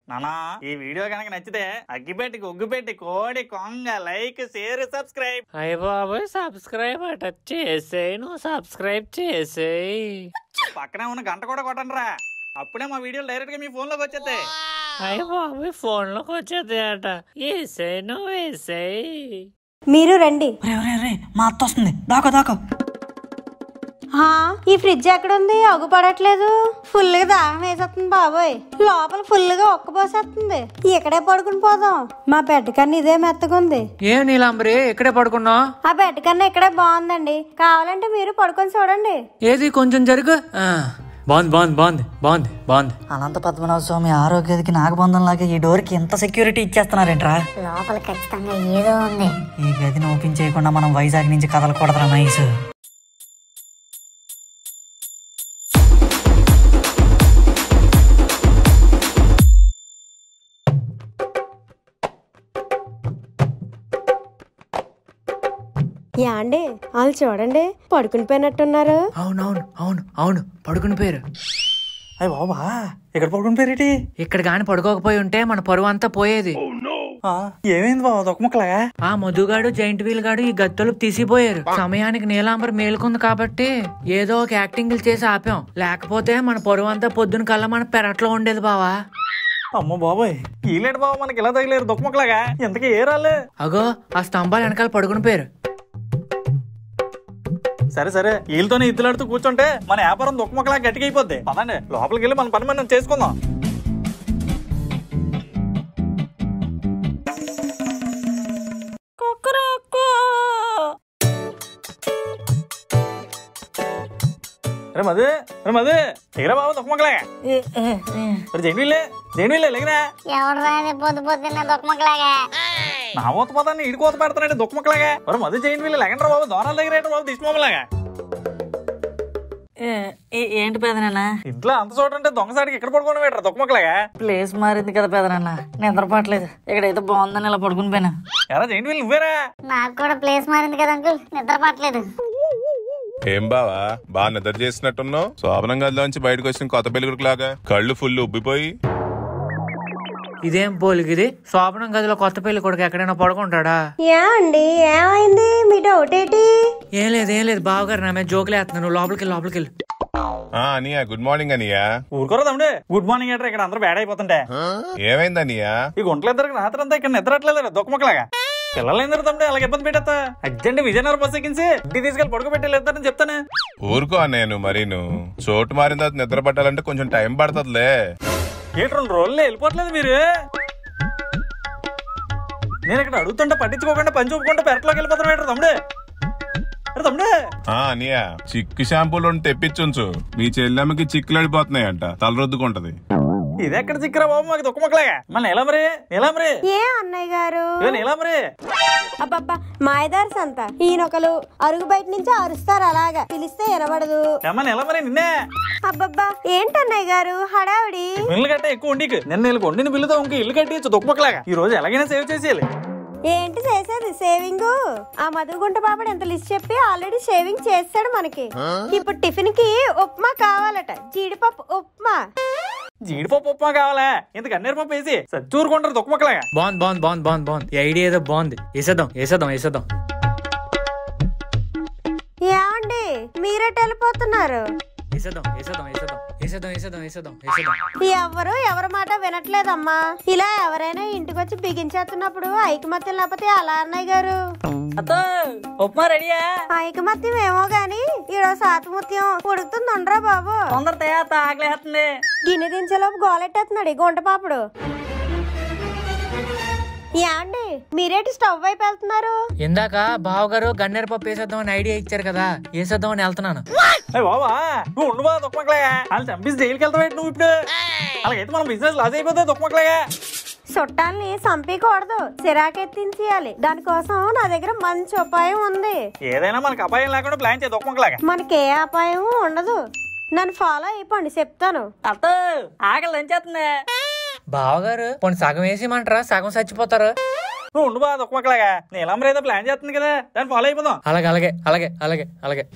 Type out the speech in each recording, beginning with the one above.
నానా ఈ వీడియో కనుక నచ్చితే అగ్గిపెట్టి గుగ్గుపెట్టి కోడి కొంగ లైక్ షేర్ సబ్స్క్రైబ్ అయ్య బాబోయ్ సబ్స్క్రైబ్ అట చేసేయ్ నువ్వు సబ్స్క్రైబ్ చేసేయ్ పక్కనే ఉన్న గంట కూడా కొట్టండి రా అప్పుడే మా వీడియోలు డైరెక్ట్ గా మీ ఫోన్ లోకి వచ్చేస్తాయి అయ్య బాబోయ్ ఫోన్ లోకి వచ్చేది అట వేసేయ్ నువ్వు వేసేయ్ మీరు రండి రే రే రే మా అత్త వస్తుంది దాకో దాకో హా, ఈ ఫ్రిడ్జ్ ఎక్కడుంది అగు పడట్లేదు ఫుల్ గా దాహం వేసేస్తుంది బాబోయ్ లోపల ఫుల్ గా ఒక్కబోసేస్తుంది ఇక్కడే పడుకుని పోదాం మా బెడ్ కన్నా ఇదే మెత్తగుంది ఏ నీలాంబరి ఇక్కడే పడుకున్నావు ఆ బెడ్ కన్నా ఇక్కడే బాగుందండి కావాలంటే మీరు పడుకొని చూడండి ఏది కొంచెం జరుగు ఆ, బాగుంది బాగుంది బాగుంది బాగుంది బాగుంది అనంత పద్మనాభ స్వామి ఆరోగ్యకి నాగబంధం లాగా ఈ డోర్ కి ఎంత సెక్యూరిటీ ఇచ్చేస్తున్నారేంట్రా లోపల ఖచ్చితంగా ఏదో ఉంది ఈ గదిని ఓపెన్ చేయకుండా మనం వైజాగ్ నుంచి కదలకూడదురా నైస్ యాండి వాళ్ళు చూడండి పడుకుని పోయినట్టున్నారు అవునవును అవును అవును పడుకుని పేరు అయ్యి బాబా ఇక్కడ పడుకుని పేరేటి ఇక్కడ గాని పడుకోకపోయి ఉంటే మన పరువు అంతా పోయేది ఏమైంది బాబా దొక్కముక్కలాగా ఆ మధుగాడు జైంట్ వీల్ గాడు ఈ గత్తలు తీసిపోయారు సమయానికి నీలాంబర్ మేలుకుంది కాబట్టి ఏదో ఒక యాక్టింగ్లు చేసి ఆపాం లేకపోతే మన పరువు అంతా పొద్దున కల్లా మన పెరట్లో ఉండేది బావా అమ్మ బాబాయ్ ఈలేడు బాబు మనకి ఇలా తగిలేరు దుఃఖముక్కలాగా ఇంతకీ ఏ రాలే అగో ఆ స్తంభాలు వెనకాల పడుకుని పేరు సరే సరే వీళ్ళతోనే ఇద్దులాడుతూ కూర్చుంటే మన వ్యాపారం దుఃఖముక్కలా గట్టిగా అయిపోద్ది పదండి లోపలికి వెళ్ళి మన పని మనం చేసుకుందాం రే మధు రే మధు ఎగరా బాబు దుఃఖముక్కలాగా మరి జైన్వీళ్ళే జైన్వీళ్ళే లేకరా ఎవడు రాని పొద్దు పొద్దున్న దొక్కమక్కలాగా నా ఊత పోతాన్ని ఇడి కోత పెడతానంటే దుఃఖముక్కలాగా మరి మధు జైన్వీళ్ళు లేకంటారా బాబు దోరాల దగ్గర బాబు దిష్మలాగా ఏంటి పెదనాన్న ఇంట్లో అంత చూడంటే దొంగసాడికి ఇక్కడ పడుకోవడం పెట్టరా దుఃఖముక్కలాగా ప్లేస్ మారింది కదా పెదనాన్న నిద్రపోవట్లేదు ఇక్కడైతే బాగుందని ఇలా పడుకుని పోయినా ఎరా జైన్వీళ్ళు నువ్వేరా నాకు కూడా ప్లేస్ మారింది కదా అంకుల్ నిద్ర పట్టలేదు ఏం బావా బాగా నిద్ర చేసినట్టున్నావు శోభనం గదిలోంచి బయటకు వచ్చిన కొత్త పెళ్ళికొడుకు లాగా కళ్ళు ఫుల్ ఉబ్బిపోయి ఇదేం పోలిగిది శోభనం గదిలో కొత్త పెళ్లి కొడుకు ఎక్కడైనా పడుకుంటాడా యా అండి ఏమైంది మీ డౌట్ ఏంటి ఏం లేదు ఏం లేదు బావగారు నా మీద జోకులు వేస్తున్నాను నువ్వు లోపలికి వెళ్ళి, లోపలికి వెళ్ళి ఆ అనియా గుడ్ మార్నింగ్ అనియా ఊరుకోరా తమ్ముడు గుడ్ మార్నింగ్ ఏంట్రా ఇక్కడ అందరూ బేడ అయిపోతుంటే ఏమైంది అనియా ఈ గుంటలిద్దరికి రాత్రంతా ఇక్కడ నిద్రట్లేదు దుఃఖముక్కలాగా పిల్లలు తమ్ముడు అలాగే ఇబ్బంది పెట్టేస్తా అర్జెంట్ విజయనగరం బస్ ఎక్కించి ఇంటికి తీసుకెళ్ళి పడుకోబెట్టి ఇద్దరని చెప్తాను ఊరుకో నేను మరీను చోటు మారిన తర్వాత నిద్ర పట్టాలంటే కొంచెం టైం పడుతుందిలే ఏంటి రెండు రోజులు వెళ్ళిపోవట్లేదు మీరు నేను ఇక్కడ అడుగుతుంటే పట్టించుకోకుండా పని చూపకుండా పెరట్లోకి వెళ్ళిపోతాను ఏంట్రా తమ్ముడు అరే తమ్ముడు ఆ అనియా చిక్కు షాంపూలు ఉంటే తెప్పించుంచు మీ చెల్లెమ్మకి చిక్కులు అడిపోతున్నాయంట తల రుద్దుకుంటది ఇది ఎక్కడ చిక్కరా బాబు మాకు దుఃఖముక్కలాగా మన నీలామరి నీలామరి ఏ అన్నయ్య గారు ఏ నీలామరి అబ్బబ్బా మాయదారి సంత ఈయనొకలు అరుగు బయట నుంచి అరుస్తారు అలాగా పిలిస్తే ఎనబడదు ఏమ్మా నీలామరి నిన్నే అబ్బబ్బా ఏంటన్నయ్య గారు హడావిడి ఇల్లు కట్ట ఎక్కువ ఉండికి నిన్న నీళ్ళకి వండిన బిల్లుతో ఇంక ఇల్లు కట్టి దుఃఖముక్కలాగా ఈ రోజు ఎలాగైనా సేవ్ చేసేయాలి ఏంటి చేసేది సేవింగ్ ఆ మధుగుంట బాబుడు ఎంత లిస్ట్ చెప్పి ఆల్రెడీ సేవింగ్ చేస్తాడు మనకి ఇప్పుడు టిఫిన్ కి ఉప్మా కావాలట జీడిపప్పు ఉప్మా జీడిపప్పు ఉప్మా కావాలా ఇంత కన్నీరు పప్పు వేసి సచ్చూరుకుంటారు దుఃఖముక్కలాగా బాగుంది బాగుంది బాగుంది బాగుంది బాగుంది ఈ ఐడియా ఏదో బాగుంది వేసేద్దాం వేసేద్దాం వేసేద్దాం ఏమండి మీరెట్ వెళ్ళిపోతున్నారు వేసేద్దాం వేసేద్దాం వేసేద్దాం వేసేద్దాం వేసేద్దాం వేసేద్దాం వేసేద్దాం ఎవరు ఎవరి మాట వినట్లేదమ్మా ఇలా ఎవరైనా ఇంటికి వచ్చి బిగించేస్తున్నప్పుడు ఐకమత్యం లేకపోతే అలా అన్నయ్య గారు అత్తో ఉప్మా రెడీయా ఐకమత్యం ఏమో గాని ఈరోజు సాతముత్యం ఉడుకుతుంది ఉండరా బాబు తొందర తయారు ఆకలేస్తుంది గిన్నె దించేలోపు గోలెట్టేస్తున్నాడు ఈ గుంట పాపుడు యాండి మీరేటి స్టవ్ వైపు వెళ్తున్నారు ఇందాక బావగారు గన్నేరు పప్పు వేసేద్దామని ఐడియా ఇచ్చారు కదా వేసేద్దామని వెళ్తున్నాను అయ్య బాబా నువ్వు ఉండు బా దుఃఖముక్కలాగా వాళ్ళు చంపేసి జైలుకి వెళ్తావు నువ్వు ఇప్పుడు అలాగైతే మన బిజినెస్ లాస్ అయిపోతాయి దుఃఖముక్కలాగా చుట్టాల్ని చంపేయకూడదు సిరాకెత్తించేయాలి దానికోసం నా దగ్గర మంచి ఉపాయం ఉంది ఏదైనా మనకు అపాయం లేకుండా ప్లాన్ చేయ దుఃఖముక్కలాగా మనకి ఏ అపాయం ఉండదు నన్ను ఫాలో అయిపోండి చెప్తాను అత్తో ఆకలి లంచేస్తుంది బావగారు పోనీ సగం వేసేయమంటారా సగం చచ్చిపోతారు నువ్వు ఉండు బా దుఃఖముక్కలాగా నీలమ్మరు ఏదో ప్లాన్ చేస్తుంది కదా దాన్ని ఫాలో అయిపోదాం అలాగే అలాగే అలాగే అలాగే అలాగే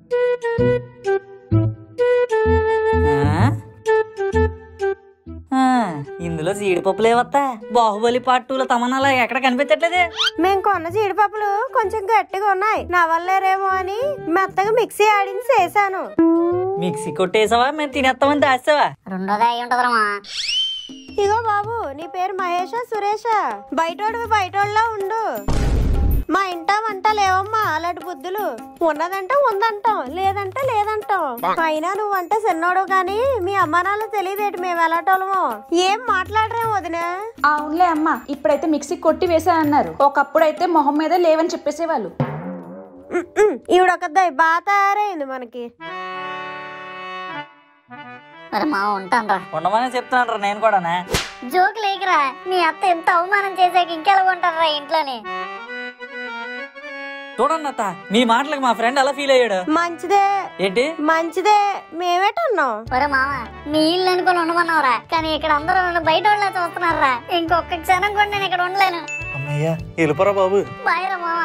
ఆ? ఆ, ఇందులో జీడిపప్పులు ఏవత్తా బాహుబలి పార్ట్ టూలో తమన్నాలా ఎక్కడ కనిపించట్లేదే మేము కొన్న జీడిపప్పులు కొంచెం గట్టిగా ఉన్నాయి నవ్వలేరేమో అని మెత్తగా మిక్సీ ఆడించి చేశాను మిక్సీ కొట్టేసావా మేము తినేస్తామని దాస్తావా రెండోదే అయి ఉంటదమ్మా ఇగో బాబు నీ పేరు మహేషా సురేషా బయటోడు బయటోళ్ళలో ఉండు మా ఇంట వంట లేవమ్మా అలాంటి బుద్ధులు ఉన్నదంటే ఉందంటాం లేదంటే లేదంటాం అయినా నువ్వంటే చిన్నోడు గాని మీ అమ్మ నాన్న తెలియదేటి మేము ఎలాటోళ్ళమో ఏం మాట్లాడరేం వదినా అవునులే అమ్మ ఇప్పుడైతే మిక్సీ కొట్టి వేసా అన్నారు ఒకప్పుడైతే మొహం మీద లేవని చెప్పేసేవాళ్ళు ఈవిడొకద్దాయి బాగా తయారైంది మనకి మరి మా ఉంటానరా ఉండమని చెప్తున్నాను నేను కూడానా జోక్ లేకరా నీ అత్త ఎంత అవమానం చేసాక ఇంకెలా ఉంటారా ఇంట్లోని చూడండి అత్త మీ మాటలకు మా ఫ్రెండ్ అలా ఫీల్ అయ్యాడు మంచిదే ఏంటి మంచిదే మేమేటన్నాం ఒరే మామ నీ ఇల్లు అనుకుని ఉండమన్నావురా కానీ ఇక్కడ అందరూ నన్ను బయట వాళ్ళే చూస్తున్నారా ఇంకొక క్షణం కూడా నేను ఇక్కడ ఉండలేను అమ్మయ్యా వెళ్ళిపోరా బాబు బాయ్రా మామ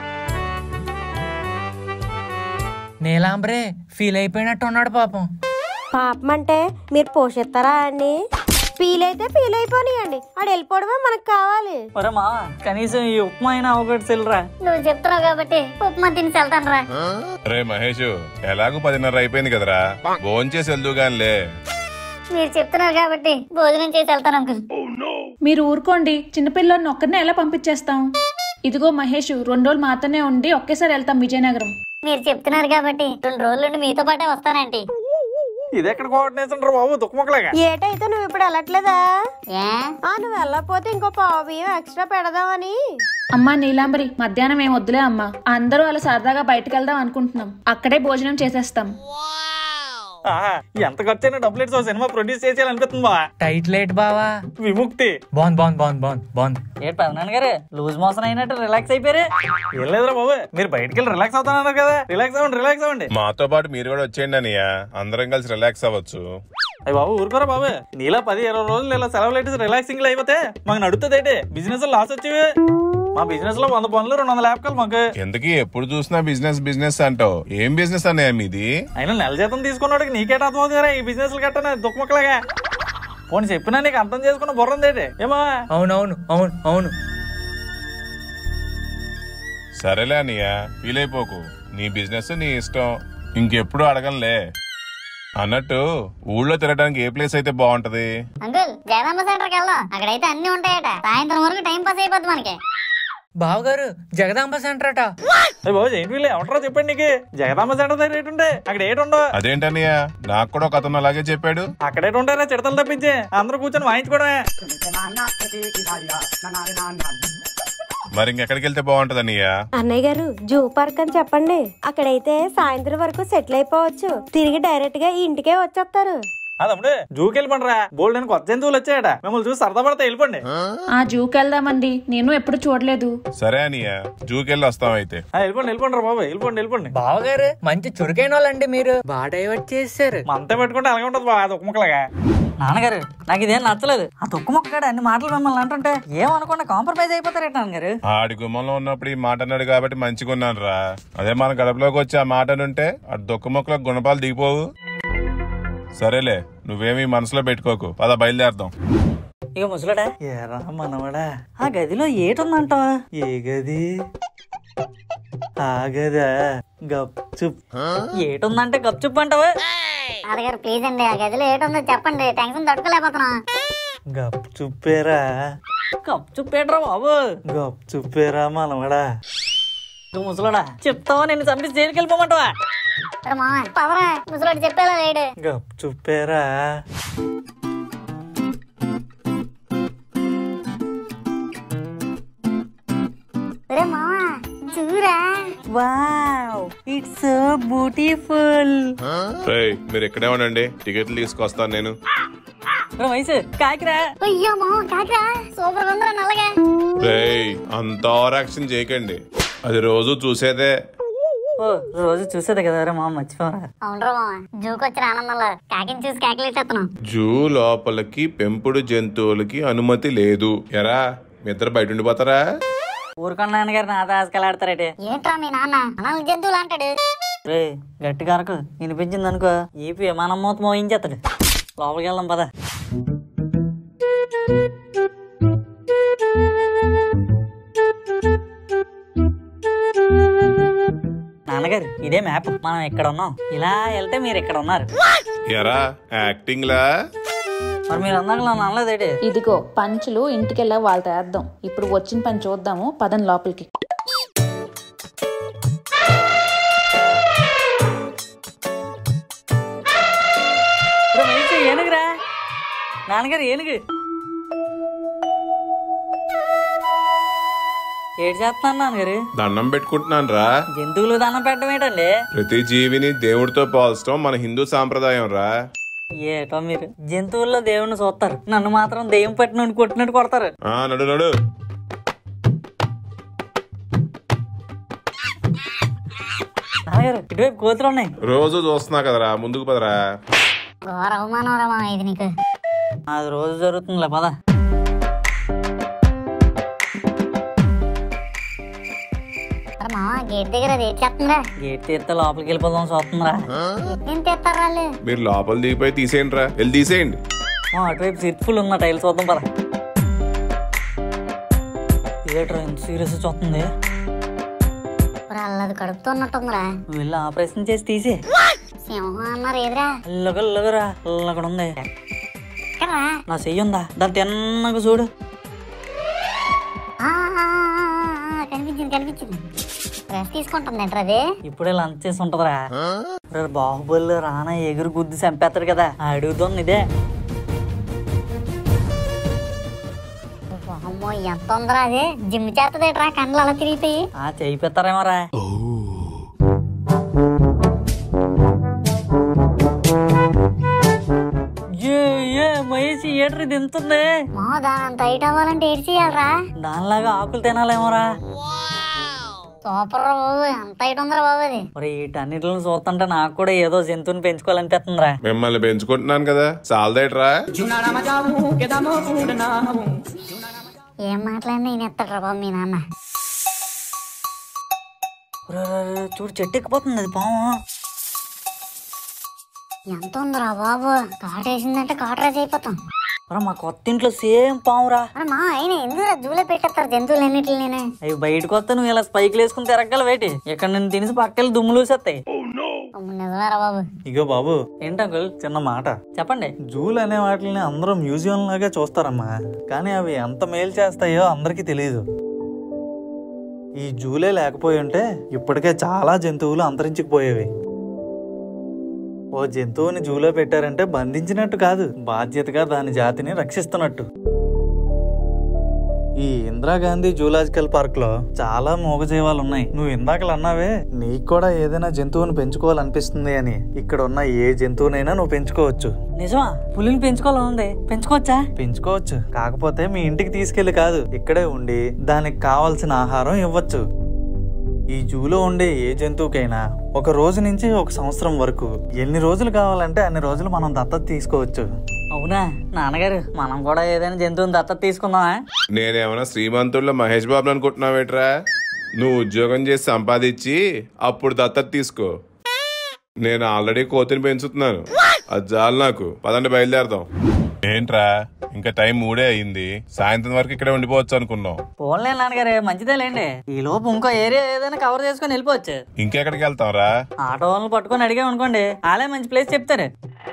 నీలాంబరే ఫీల్ అయిపోయినట్టు ఉన్నాడు పాపం పాపం అంటే మీరు పోషిస్తారా అండి ఫీల్ అయితే ఫీల్ అయిపోనియండి ఆడు వెళ్ళిపోవడమే మనకు కావాలి ఒరే మా కనీసం ఈ ఉప్మా అయినా ఒకటి సెల్రా నువ్వు చెప్తున్నావు కాబట్టి ఉప్మా తిని వెళ్తాను రే మహేష్ ఎలాగో పదిన్నర అయిపోయింది కదరా భోంచేసి వెళ్దు గానిలే మీరు చెప్తున్నారు కాబట్టి భోజనం చేసి వెళ్తాను అంకుల్ మీరు ఊరుకోండి చిన్నపిల్లల్ని ఒక్కరినే ఎలా పంపించేస్తాం ఇదిగో మహేష్ రెండు రోజులు మాతోనే ఉండి ఒకేసారి వెళ్తాం విజయనగరం మీరు చెప్తున్నారు కాబట్టి రెండు రోజుల నుండి మీతో పాటే వస్తానంటీ ఇది ఎక్కడ కోఆర్డినేషన్ రా బాబు దుఃఖముక్కలాగా ఏటైతే నువ్వు ఇప్పుడు వెళ్ళట్లేదా ఏ ఆ నువ్వు వెళ్ళకపోతే ఇంకో పావు బియ్యం ఎక్స్ట్రా పెడదామని అమ్మా నీలాంబరి మధ్యాహ్నం ఏం వద్దులే అమ్మా అందరూ అలా సరదాగా బయటకు వెళ్దాం అనుకుంటున్నాం అక్కడే భోజనం చేసేస్తాం ఆహా, ఎంత ఖర్చు అయినా డబ్బులు ఇచ్చి ఓ సినిమా ప్రొడ్యూస్ చేసేయాలనిపిస్తుంది బా టైట్ లేట్ బావా విముక్తి బాగుంది బాగుంది బాగుంది బాగుంది బాగుంది ఏంటి పెదనాన్న గారు లూజ్ మోషన్ అయినట్టు రిలాక్స్ అయిపోయారు ఏం లేదురా బాబు మీరు బయటికి వెళ్ళి రిలాక్స్ అవుతున్నారు కదా రిలాక్స్ అవ్వండి రిలాక్స్ అవ్వండి మాతో పాటు మీరు కూడా వచ్చేయండి అనియ అందరం కలిసి రిలాక్స్ అవ్వచ్చు అయ్యి బాబు ఊరుకోరా బాబు నీలా పది ఇరవై రోజులు ఇలా సెలవులు అయితే రిలాక్సింగ్ అయిపోతే మాకు నడుతుంది ఏంటి బిజినెస్ లాస్ వచ్చేవి మా బిజినెస్ లో వంద పనులు రెండు వందల యాప్కాలు మాకు ఎందుకు ఎప్పుడు చూసినా బిజినెస్ బిజినెస్ అంటావు ఏం బిజినెస్ అన్నయ్య మీది అయినా నెల జీతం తీసుకున్నాడు నీకేట అర్థం అవుతుందిరా ఈ బిజినెస్ కట్టనే దుఃఖముక్కలాగా పోనీ చెప్పినా నీకు అర్థం చేసుకున్న బుర్రందేటి ఏమా అవునవును అవును అవును సరేలే అనియ ఫీల్ అయిపోకు నీ బిజినెస్ నీ ఇష్టం ఇంకెప్పుడు అడగనులే అన్నట్టు ఊళ్ళో తిరగడానికి ఏ ప్లేస్ అయితే బాగుంటది అంకుల్ జగదాంబ సెంటర్కి వెళ్దాం అక్కడైతే అన్ని ఉంటాయట సాయంత్రం వరకు టైం పాస్ అయిపోద్ది మనకి బావగారు జగదాంబ సెంటర్ అట అయ్యి బాబు ఏంటి వీళ్ళు ఎవడరా చెప్పండి నీకు జగదాంబ సెంటర్ దగ్గర ఏటి ఉంటే అక్కడ ఏటి ఉండవు అదేంటన్నయ్య నాకు కూడా ఒక అతను అలాగే చెప్పాడు అక్కడ ఏటి ఉంటారా చిడతలు తప్పించి అందరూ కూర్చొని వాయించుకోవడమే మరి ఇంకెక్కడికి వెళ్తే బాగుంటది అన్నయ్య అన్నయ్య గారు జూ పార్క్ అని చెప్పండి అక్కడైతే సాయంత్రం వరకు సెటిల్ అయిపోవచ్చు తిరిగి డైరెక్ట్ గా ఇంటికే వచ్చేస్తారు అదమ్ముడు జూకి వెళ్ళిపోండిరా బోల్డ్ అని కొత్త జంతువులు వచ్చాయట మిమ్మల్ని చూసి సరదా పడతా వెళ్ళిపోండి ఆ జూకి వెళ్దామండి నేను ఎప్పుడు చూడలేదు సరే అనియ జూకెళ్ళి వస్తాం అయితే ఆ, వెళ్ళిపోండి వెళ్ళిపోండి రా బాబు వెళ్ళిపోండి వెళ్ళిపోండి బావగారు మంచి చురుకైన వాళ్ళండి మీరు బాగా డైవర్ట్ చేశారు మంతే పెట్టుకుంటే అలాగే ఉంటుంది బా అది ఒక ముక్కలాగా నాన్నగారు నాకు ఇదేం నచ్చలేదు ఆ తొక్కు మొక్కగాడు అన్ని మాటలు మిమ్మల్ని అంటుంటే ఏమనుకుండా కాంప్రమైజ్ అయిపోతారేట నాన్నగారు ఆడి గుమ్మంలో ఉన్నప్పుడు ఈ మాట అన్నాడు కాబట్టి మంచిగా ఉన్నాను రా అదే మన గడపలోకి వచ్చి ఆ మాట అనుంటే అటు దొక్క మొక్కలకు గుణపాలు దిగిపోవు సరేలే నువ్వేమీ మనసులో పెట్టుకోకు పద బయలుదేరదాం ఇక ముసలాడా ఏరా మనవడా ఆ గదిలో ఏటుందంట ఏ గది ఆ గదా గప్చుప్ ఏటుందంటే గప్చుప్ అంటావా నాన్నగారు ప్లీజ్ అండి ఆ గదిలో ఏటుందో చెప్పండి టెన్షన్ తట్టుకోలేకపోతున్నా గప్చుప్పేరా గప్చుప్ ఏట్రా బాబు గప్చుప్పేరా మనవడా ఇక ముసలాడా చెప్తావా నేను చంపి జైలుకి వెళ్ళిపోమంటావా ఒరే మామ పదరా ముసలోడు చెప్పేలా లేడు గప్చుప్పేరా ఒరే మామ చూరా వావ్ ఇట్స్ సో బ్యూటిఫుల్ రేయ్, మీరు ఇక్కడే ఉండండి టికెట్లు తీసుకొస్తాను నేను వయసు కాకిరా అయ్యో మామ కాకరా సూపర్ ఉందిరా నల్లగా రేయ్ అంత ఓవర్ యాక్షన్ చేయకండి అది రోజు చూసేదే ఓ రోజు చూసేది కదా రే మా మర్చిపోరా అవునరా మామ జూకి వచ్చిన ఆనందంలో కాకిని చూసి కేకలేసేస్తున్నాం జూ లోపలికి పెంపుడు జంతువులకి అనుమతి లేదు ఎరా మీ ఇద్దరు బయట ఉండిపోతారా ఊరుకున్న నాన్నగారు నా దాసుకెళ్ళాడతారేటి ఏంట్రా మీ నాన్న అనాలి జంతువులు అంటాడు రే గట్టిగా అరకు వినిపించింది అనుకో ఈపి విమానం మూత మోయించేస్తాడు లోపలికి వెళ్దాం పద నాన్నగారు ఇదే మ్యాప్ మనం ఇక్కడ ఉన్నాం ఇలా వెళ్తే మీరు ఇక్కడ ఉన్నారు ఎరా యాక్టింగ్ లా మరి మీరు అందాక నన్ను అనలేదేటి ఇదిగో పంచులు ఇంటికెళ్ళా వాళ్ళతో వేద్దాం ఇప్పుడు వచ్చిన పని చూద్దాము పదం లోపలికి ఇప్పుడు మనిషి ఏనుగురా నాన్నగారు ఏనుగు ఏడు చేస్తున్నాను నాన్నగారు దండం పెట్టుకుంటున్నాను రా జంతువులు దానం పెట్టడం ఏంటండి ప్రతి జీవిని దేవుడితో పోల్చడం మన హిందూ సాంప్రదాయం రా ఏటో మీరు జంతువుల్లో దేవుణ్ణి చూస్తారు నన్ను మాత్రం దెయ్యం పట్టినట్టు కొట్టినట్టు కొడతారు ఆ నడు నడు నాన్నగారు ఇటువైపు కోతులు ఉన్నాయి రోజు చూస్తున్నా కదరా ముందుకు పదరా ఘోర అవమానం రా మామ ఇది నీకు అది రోజు జరుగుతుందిలే పద అరే మామ గేట్ దగ్గర అది ఏం చేస్తుందా గేట్ తీస్తే లోపలికి వెళ్ళిపోదాం చూస్తుందిరా ఏం తెస్తారు వాళ్ళు మీరు లోపల దిగిపోయి తీసేయండి రా వెళ్ళి తీసేయండి మా అటువైపు సిర్ఫుల్ ఉన్న టైల్ చూద్దాం పద థియేటర్ ఎంత సీరియస్ చూస్తుంది మరి అల్లది కడుపుతున్నట్టుందిరా నువ్వు వెళ్ళి ఆపరేషన్ చేసి తీసే సింహం అన్నారు ఏదిరా అల్లగల్లగరా అల్లగడ ఉంది ఎక్కడరా నా చెయ్యి ఉందా దాన్ని తిన్నగా చూడు ఆ, ఆ, ఆ, ఆ, కనిపించింది కనిపించింది రెస్ట్ తీసుకుంటుంది ఏంట్రా అది ఇప్పుడే లంచ్ చేసి ఉంటదిరా రే బాహుబలి రానా ఎగురు గుద్ది చంపేస్తాడు కదా అడుగుతుంది ఇదే అమ్మో ఎంత ఉందిరా అది జిమ్ చేస్తుందేట్రా కండ్లు అలా తిరిగిపోయి ఆ చేయిపోతారేమో రా ఏ ఏ మహేష్ ఏట్రీ దింతుంది మా దాని అంత హైట్ అవ్వాలంటే ఏడు చేయాలరా దానిలాగా ఆకులు తినాలేమోరా సూపర్ రా బాబు ఎంత హైట్ ఉందిరా బాబు అది మరి వీటన్నిటిని చూస్తుంటే నాకు కూడా ఏదో జంతువుని పెంచుకోవాలనిపిస్తుందిరా మిమ్మల్ని పెంచుకుంటున్నాను కదా చాలదేట్రా ఏం మాట్లాడినా ఈయన ఎత్తాడు బాబు మీ నాన్న రే, రే, రే, చూడు చెట్టు ఎక్కిపోతుంది అది పాము ఎంత ఉందిరా బాబు కాటేసిందంటే కాటరాజ్ అయిపోతాం రా మా కొత్త ఇంట్లో సేమ్ పామురా అరే మా ఆయన ఎందుకు జూలే పెట్టేస్తారు జంతువులు ఎన్నిటిని నేను అవి బయటకు వస్తే నువ్వు ఇలా స్పైక్లు వేసుకుని తిరగల వేటి ఇక్కడ నేను తినేసి పక్కకి దుమ్ములు వేసేస్తాయి నిజమేరా బాబు ఇగో బాబు ఏంటి అంకుల్ చిన్న మాట చెప్పండి జూలు అనే వాటిని అందరూ మ్యూజియం లాగా చూస్తారమ్మా కానీ అవి ఎంత మేలు చేస్తాయో అందరికీ తెలియదు ఈ జూలే లేకపోయి ఉంటే ఇప్పటికే చాలా జంతువులు అంతరించుకుపోయేవి ఓ జంతువుని జూలో పెట్టారంటే బంధించినట్టు కాదు బాధ్యతగా దాని జాతిని రక్షిస్తున్నట్టు ఈ ఇందిరాగాంధీ జూలాజికల్ పార్క్ లో చాలా మూగజీవాలు ఉన్నాయి నువ్వు ఇందాకలు అన్నావే నీకు కూడా ఏదైనా జంతువుని పెంచుకోవాలనిపిస్తుంది అని ఇక్కడ ఉన్న ఏ జంతువునైనా నువ్వు పెంచుకోవచ్చు నిజమా పులిని పెంచుకోవాలని ఉంది పెంచుకోవచ్చా పెంచుకోవచ్చు కాకపోతే మీ ఇంటికి తీసుకెళ్లి కాదు ఇక్కడే ఉండి దానికి కావాల్సిన ఆహారం ఇవ్వచ్చు ఈ జూలో ఉండే ఏ జంతువుకైనా ఒక రోజు నుంచి ఒక సంవత్సరం వరకు ఎన్ని రోజులు కావాలంటే అన్ని రోజులు మనం దత్తత తీసుకోవచ్చు అవునా నాన్నగారు మనం కూడా ఏదైనా జంతువుని దత్తత తీసుకుందామా నేనేమన్నా శ్రీమంతుల్లో మహేష్ బాబు అనుకుంటున్నావేట్రా నువ్వు ఉద్యోగం చేసి సంపాదించి అప్పుడు దత్తత తీసుకో నేను ఆల్రెడీ కోతిని పెంచుతున్నాను అది చాలు నాకు పదండి బయలుదేరదాం ఏంట్రా ఇంకా టైం మూడే అయింది సాయంత్రం వరకు ఇక్కడే ఉండిపోవచ్చు అనుకున్నాం పోన్లే నాన్నగారు మంచిదే లేండి ఈ లోపు ఇంకో ఏరియా ఏదైనా కవర్ చేసుకొని వెళ్ళిపోవచ్చు ఇంకెక్కడికి వెళ్తాంరా ఆటో వాళ్ళని పట్టుకొని అడిగాం అనుకోండి వాళ్ళే మంచి ప్లేస్ చెప్తారు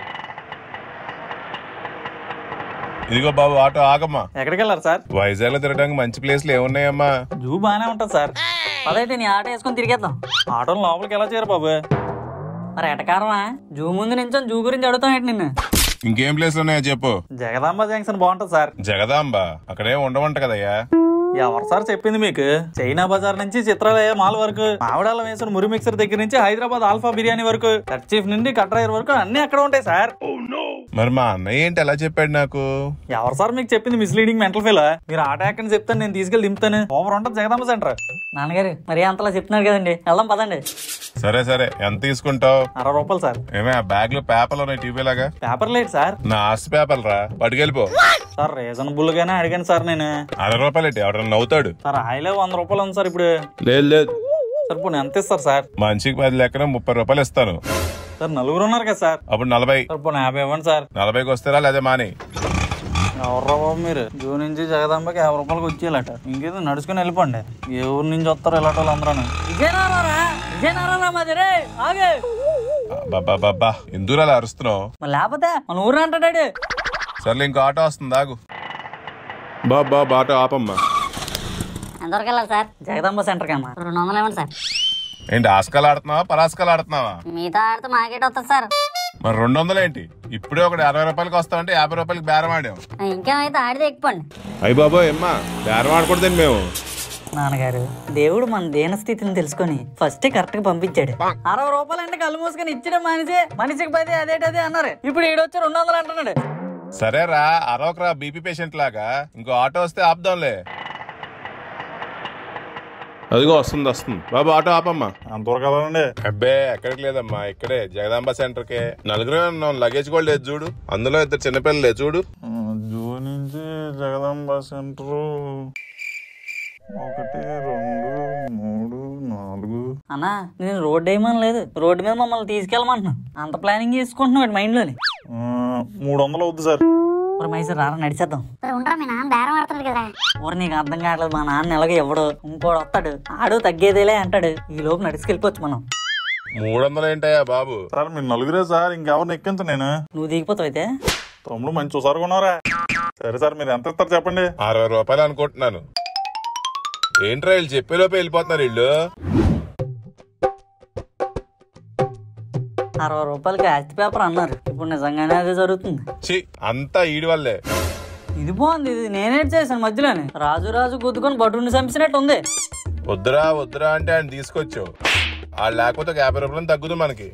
ఇదిగో బాబు ఆటో ఆగమ్మా ఎక్కడికి వెళ్ళారు సార్ వైజాగ్ లో తిరగడానికి మంచి ప్లేస్లు ఏమున్నాయమ్మా జూ బాగానే ఉంటుంది సార్ అదైతే నీ ఆటో వేసుకొని తిరిగేద్దాం ఆటోలు లోపలికి ఎలా చేయరు బాబు మరి ఎటకారమా జూ ముందు నించొని జూ గురించి అడుగుతాం ఏంటి నిన్ను ఇంకేం ప్లేస్లు ఉన్నాయో చెప్పు జగదాంబ జంక్షన్ బాగుంటుంది సార్ జగదాంబ అక్కడే ఉండవంట కదయ్యా ఎవరు సార్ చెప్పింది మీకు చైనా బజార్ నుంచి చిత్రాలయ మాల్ వరకు మావిడాల వేసిన మురి మిక్సర్ దగ్గర నుంచి హైదరాబాద్ ఆల్ఫా బిర్యానీ వరకు చీఫ్ నుండి కట్రాయర్ వరకు అన్ని అక్కడ ఉంటాయి సార్ మరి మా అన్నయ్య ఏంటి ఎలా చెప్పాడు నాకు ఎవరు సార్ మీకు చెప్పింది మిస్లీడింగ్ మెంటల్ ఫీల్ మీరు ఆట ఎక్కని చెప్తాను నేను తీసుకెళ్ళి దింపుతాను ఓవర్ ఉంటుంది జగదాంబ సెంటర్ నాన్నగారు మరి అంతలా చెప్తున్నారు కదండి వెళ్దాం పదండి సరే సరే ఎంత తీసుకుంటావు అరవై రూపాయలు సార్ ఏమే ఆ బ్యాగ్ లో పేపర్లు ఉన్నాయి టీవీ లాగా పేపర్ లేట్ సార్ నా ఆస్తి పేపర్లు రా పట్టుకెళ్ళిపో సార్ రీజనబుల్ గానే అడిగాను సార్ నేను అరవై రూపాయలు ఏంటి ఎవడన్నా నవ్వుతాడు సార్ ఆయిలే వంద రూపాయలు ఉంది సార్ ఇప్పుడు లేదు లేదు సార్ ఇప్పుడు ఎంత ఇస్తారు సార్ మనిషికి పది లెక్కన ముప్పై రూపాయలు ఇస్తాను సార్ నలుగురు ఉన్నారు కదా సార్ అప్పుడు నలభై సార్ ఇప్పుడు యాభై ఇవ్వండి సార్ నలభైకి వస్తారా లేదా మాని ఎవర్రా బాబు మీరు జూ నుంచి జగదాంబకి యాభై రూపాయలకి వచ్చేయాలట ఇంకేదో నడుచుకుని వెళ్ళిపోండి ఏ ఊరు నుంచి వస్తారు ఇలాంటి వాళ్ళు అందరూ విజయనగరం విజయనగరం మాది రే ఆగే బాబా బాబా ఎందుకు అలా అరుస్తున్నావు మరి లేకపోతే మన ఊరు అంటాడు సర్లే ఇంకో ఆటో వస్తుంది ఆగు బాబా ఆటో ఆపమ్మా ఎంతవరకు వెళ్ళాలి సార్ జగదాంబ సెంటర్కి అమ్మా రెండు వందలు ఇవ్వండి సార్ ఏంటి ఆస్కాలు ఆడుతున్నావా పరాస్కాలు ఆడుతున్నావా మీతో ఆడితే మాకేట్ వస్తుంది సార్ మరి రెండు వందలు ఏంటి ఇప్పుడే ఒకటి అరవై రూపాయలకి వస్తామంటే యాభై రూపాయలకి బేరం ఆడాం ఇంకేమైతే ఆడితే ఎక్కిపోండి అయ్యి బాబోయ్ అమ్మా బేరం ఆడకూడదండి మేము నాన్నగారు దేవుడు మన దేన స్థితిని తెలుసుకొని ఫస్ట్ కరెక్ట్ గా పంపించాడు అరవై రూపాయలు అంటే కళ్ళు మూసుకొని ఇచ్చడం మనిషి మనిషికి పది అదేటది అన్నారు ఇప్పుడు ఈడొచ్చి రెండు వందలు అంటున్నాడు సరేరా అరవకరా బీపీ పేషెంట్ లాగా ఇంకో ఆటో వస్తే ఆపుదాంలే అదిగో వస్తుంది వస్తుంది బాబు ఆటో ఆపమ్మా అంతవరకు కదండి అబ్బే ఎక్కడికి లేదమ్మా ఇక్కడే జగదాంబ సెంటర్ కే నలుగురు ఉన్నాం లగేజ్ కూడా లేదు చూడు అందులో ఇద్దరు చిన్నపిల్లలు లేదు చూడు జూ నుంచి జగదాంబ సెంటర్ ఒకటి రెండు మూడు నాలుగు అన్నా నేను రోడ్డు వేయమని లేదు రోడ్డు మీద మమ్మల్ని తీసుకెళ్ళమంటున్నా అంత ప్లానింగ్ చేసుకుంటున్నాడు మైండ్ లోని ఆ, మూడు వందలు అవుద్ది సార్ మరి మైసూరు రారా నడిచేద్దాం సరే ఉండరా మీ నాన్న బేరం ఆడుతున్నాడు కదా ఊరు నీకు అర్థం కావట్లేదు మా నాన్న ఎలాగో ఎవడు ఇంకోడు వస్తాడు ఆడు తగ్గేదేలే అంటాడు ఈ లోపు నడుచుకెళ్ళిపోవచ్చు మనం మూడు వందలు ఏంటయ్యా బాబు సార్ మీరు నలుగురే సార్ ఇంకెవరిని ఎక్కించు నేను నువ్వు దిగిపోతావు అయితే తమ్ముడు మంచి చూసారు కొన్నారా సరే సార్ మీరు ఎంత ఇస్తారు చెప్పండి అరవై రూపాయలు అనుకుంటున్నాను ఏంట్రా వీళ్ళు చెప్పేలోపే వెళ్ళిపోతున్నారు వీళ్ళు అరవై రూపాయలకి ఆస్తి పేపర్ అన్నారు ఇప్పుడు నిజంగానే అదే జరుగుతుంది చి అంతా ఈడి వల్లే ఇది బాగుంది ఇది నేనేట్ చేశాను మధ్యలోనే రాజు రాజు గుద్దుకొని బటుని చంపినట్టు ఉంది వద్దురా వద్దురా అంటే ఆయన తీసుకొచ్చావు వాళ్ళు లేకపోతే ఒక యాభై రూపాయలు తగ్గుతుంది మనకి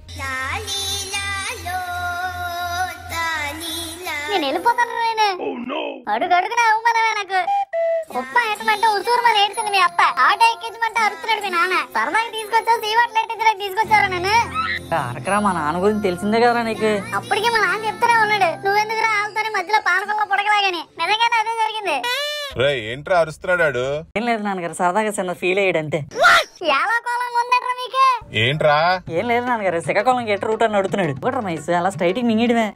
నేను వెళ్ళిపోతాను నేను అడుగు అడుగున అవమానమే నాకు ఉప్ప ఎట్టమంటే ఉసూరు మన ఏడ్చింది మీ అత్త ఆటో ఎక్కించమంటే అరుస్తున్నాడు మీ నాన్న సరదాగా తీసుకొచ్చావు సీవాట్లు ఎట్టించడానికి తీసుకొచ్చారు నేను అరకరా మా నాన్న గురించి తెలిసిందే కదరా నీకు అప్పటికే మా నాన్న చెప్తూనే ఉన్నాడు నువ్వెందుకు రాలుతానే మధ్యలో పానకంలో పొడగలాగని నిజంగానే అదే జరిగింది రే ఏంట్రా అరుస్తున్నాడు ఆడు ఏం లేదు నాన్నగారు సరదాగా చిన్న ఫీల్ అయ్యాడు అంతే ఎలా కోలంగా ఉందట్రా మీకే ఏంట్రా ఏం లేదు నాన్నగారు శ్రీకాకుళం గెట్ రూట్ అని అడుగుతున్నాడు ఒకటి మైస్ అలా స్ట్రైటింగ్ మింగిడమే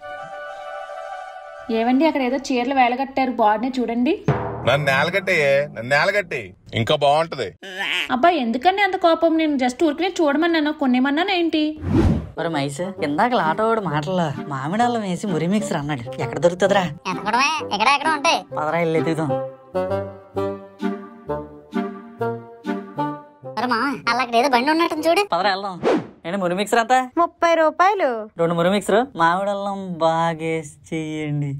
ఏవండి అక్కడ ఏదో చీరలు వేలగట్టారు బాడీని చూడండి నన్ను నేలగట్టేయే నన్ను నేలగట్టి ఇంకా బాగుంటది అబ్బా ఎందుకండి అంత కోపం నేను జస్ట్ ఊరికే చూడమన్నాను కొనేమన్నాను ఏంటి మరి మైస్ ఇందాక ఆటోవాడు మాటల్లో మామిడాళ్ళం వేసి మురి మిక్సర్ అన్నాడు ఎక్కడ దొరుకుతుందిరా ఎతకడమే ఎక్కడ ఎక్కడ ఉంటాయి పదరా ఇల్లు ఎదుగుదాం సరే మా అలా అక్కడ ఏదో బండి ఉన్నట్టు చూడు పదరా వెళ్దాం ఏంటి మురి మిక్సర్ అంతా ముప్పై రూపాయలు రెండు మురి మిక్సర్ మామిడల్లం బాగేసి చెయ్యండి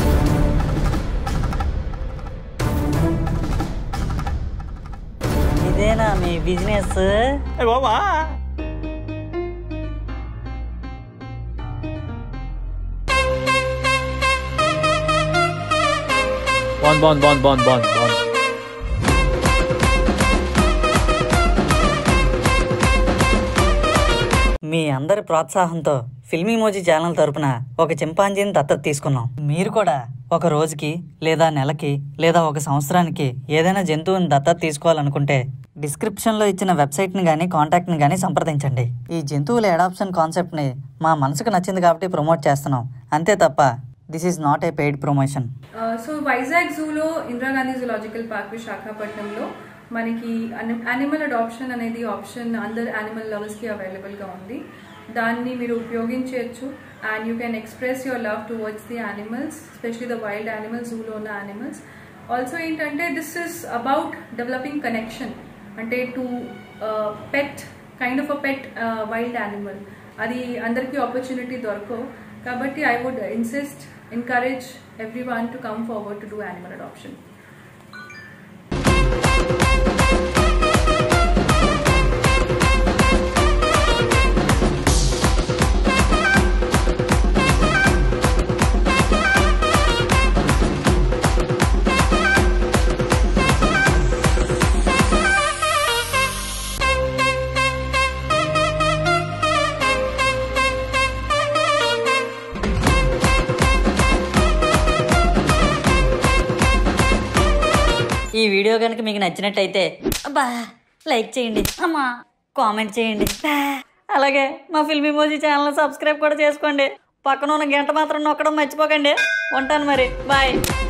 ఇదేనా మీ బిజినెస్ బాబా బాగుంది బాగుంది బాగుంది బాగుంది బాగుంది బాగుంది మీ అందరి ప్రోత్సాహంతో ఫిల్మీ మోజీ ఛానల్ తరపున ఒక చింపాంజీని దత్తత తీసుకున్నాం మీరు కూడా ఒక రోజుకి లేదా నెలకి లేదా ఒక సంవత్సరానికి ఏదైనా జంతువుని దత్తత తీసుకోవాలనుకుంటే డిస్క్రిప్షన్లో ఇచ్చిన వెబ్సైట్ని కానీ కాంటాక్ట్ని కానీ సంప్రదించండి ఈ జంతువుల అడాప్షన్ కాన్సెప్ట్ని మా మనసుకు నచ్చింది కాబట్టి ప్రమోట్ చేస్తున్నాం అంతే తప్ప this is not a paid promotion so Vizag జూలో ఇందిరాగాంధీ జూలాజికల్ పార్క్ విశాఖపట్నంలో మనకి యానిమల్ అడాప్షన్ అనేది ఆప్షన్ అందరు యానిమల్ లవర్స్కి అవైలబుల్గా ఉంది దాన్ని మీరు ఉపయోగించవచ్చు and you can express your love towards the animals especially the wild animals జూలో ఉన్న యానిమల్స్ ఆల్సో ఏంటంటే this is about developing connection అంటే to pet kind of a pet wild animal అది అందరికీ ఆపర్చునిటీ దొరకవు కాబట్టి I would insist encourage everyone to come forward to do animal adoption. ఈ video కనుక మీకు నచ్చినట్టయితే అబ్బా లైక్ చేయండి అమ్మా కామెంట్ చేయండి బా. అలాగే మా ఫిల్మీ మోజీ ఛానల్ సబ్స్క్రైబ్ కూడా చేసుకోండి పక్కన ఉన్న గంట మాత్రం నొక్కడం మర్చిపోకండి ఉంటాను మరి బాయ్